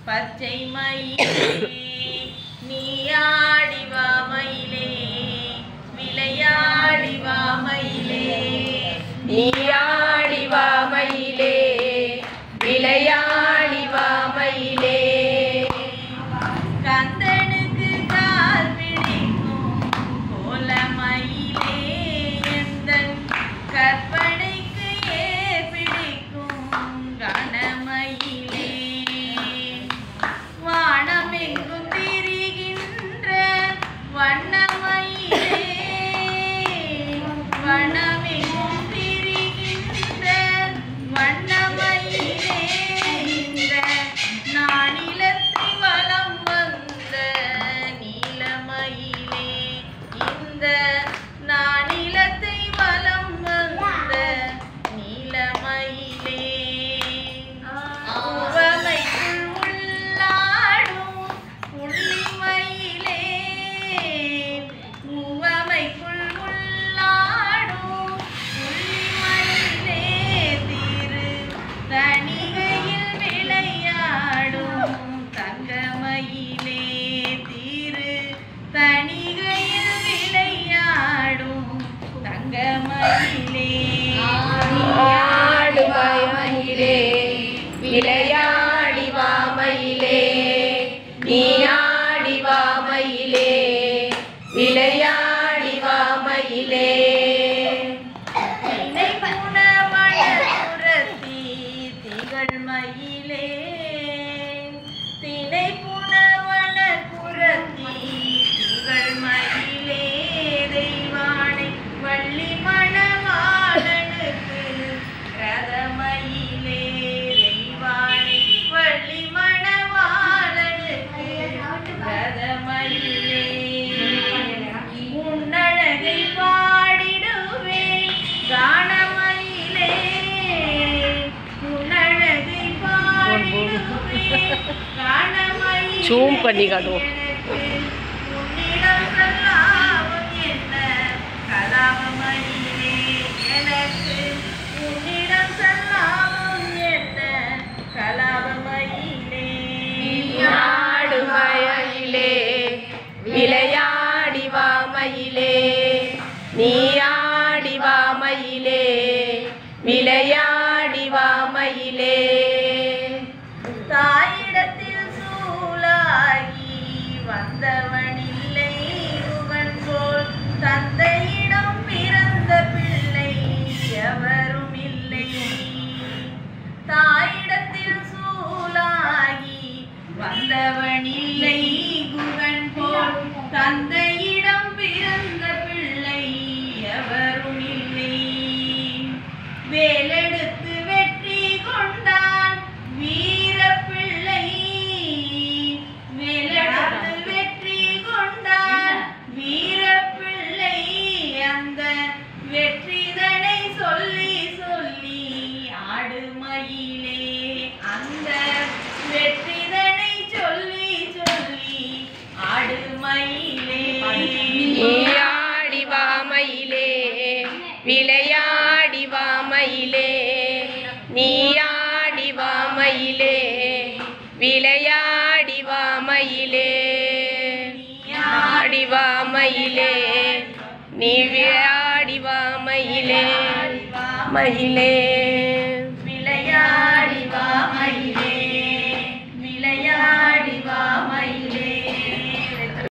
பச்சை மயிலே நீயாடி வா மயிலே விளையாடி வா மயிலே நீயாடி வா மயிலே விளையாடி வா மயிலே கந்தனுக்கு கால் பிடிக்கும் கோல மயிலே எந்தன் கற்பனைக்கு ஏர் பிடிக்கும் கனமயிலே வானமெங்கும் திரிகின்ற வண்ணமயிலே வனமெங்கும் திரிகின்ற வண்ணமயிலே இந்த நானிலத்தை வலம் வந்த நீலமயிலே இந்த நானிலத்தை வலம் வந்த நீலமயிலே உவமைக்குள் உள்ளாடும் புள்ளிமயிலே உவமைக்குள் உள்ளாடும் புள்ளிமயிலே திரு தணிகையில் விளையாடும் தங்கமயிலே திரு தணிகையில் விளையாடும் தங்கமயிலே ஆடு வா மயிலே விளையாடி வா மயிலே நீயாடி வா மயிலே விளையாடி வா மயிலே தினை புனவன புரத்தி திகழ் மயிலே தினை புனவன புரத்தி திகழ் மயிலே தெய்வானை வள்ளி மணவாளனுக்கு ரதமயிலே தெய்வானை வள்ளி மணவாளனுக்கு ரதமயிலே உன்னழகை பாடிடுவேன் கானமயிலே உன்னழகை பாடிடுவேன் கானமயிலே Zoom பண்ணி காட்டுவோம். எனக்கு உன்னிடம் சொல்லாமல் என்ன கலாமயிலே எனக்கு உன்னிடம் சொல்லாமல் என்ன கலாமயிலே ஆடு மயிலே விளையாடி வா மயிலே நீயாடி வா மயிலே விளையாடி வா மயிலே தாயிடத்தில் சூலாகி வந்தவனில்லை உவன் போல் தந்தையிடம் பிறந்த பிள்ளை எவரும் இல்லை தாயிடத்தில் சூலாகி வந்தவனில்லை குகன் போல் தந்தையிடம் பிறந்த பிள்ளை எவரும் இல்லை வேலெடுத்து வெற்றி கொண்டான் வீரப்பிள்ளை வேலெடுத்து வெற்றி கொண்டான் வீரப்பிள்ளை அந்த வெற்றிதனை சொல்லி சொல்லி ஆடுமயிலே அந்த வெற்றிதனை சொல்லி சொல்லி ஆடுமயிலே நீயாடி வா மயிலே விளையாடி வா மயிலே நீயாடி வா மயிலே விளையாடி வா மயிலே ஆடி வா மயிலே நீ விளையாடி வா மயிலே மயிலே